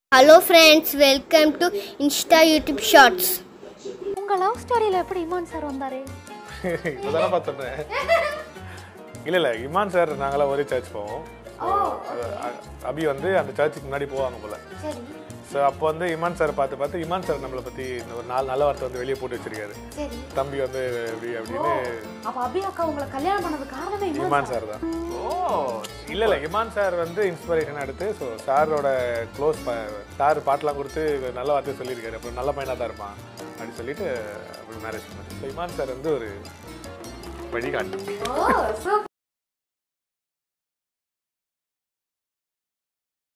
hello friends welcome to Insta YouTube shorts உங்க love ஸ்டோரியில எப்படி இமான் சார் வந்தாரு இப்போதானே பார்த்தேன் இல்லை இல்லை இமான் சார் நாங்களாம் ஒரே சர்ச் போவோம் அஹ் அ- அபி வந்து அந்த சர்ச்சுக்கு முன்னாடி போவாங்க போல சரி ஸோ அப்போ வந்து இமான் சார் பார்த்து பார்த்து இமான் சார் நம்மளை பற்றி ஒரு நாலு நல்ல வார்த்தை வந்து வெளியே போட்டு வச்சிருக்காரு சரி தம்பி வந்து இப்படி அப்படின்னு அப்ப அபி அக்கா உங்களை கல்யாணம் பண்ணது காரணமே இமான் இமான் சார் தான் ஓ இல்லை இல்லை இமான் சார் வந்து இன்ஸ்பிரேஷன் எடுத்து ஸோ சாரோட க்ளோஸ் சார் பாட்டெலாம் கொடுத்து நல்ல வார்த்தை சொல்லியிருக்காரு அப்புறம் நல்ல பையனாக தான் இருப்பான் அப்படின்னு சொல்லிட்டு அப்புறம் மேரேஜ் பண்ணாரு ஸோ இமான் சார் வந்து ஒரு வழிகாட்டு ஓ சூப்பர்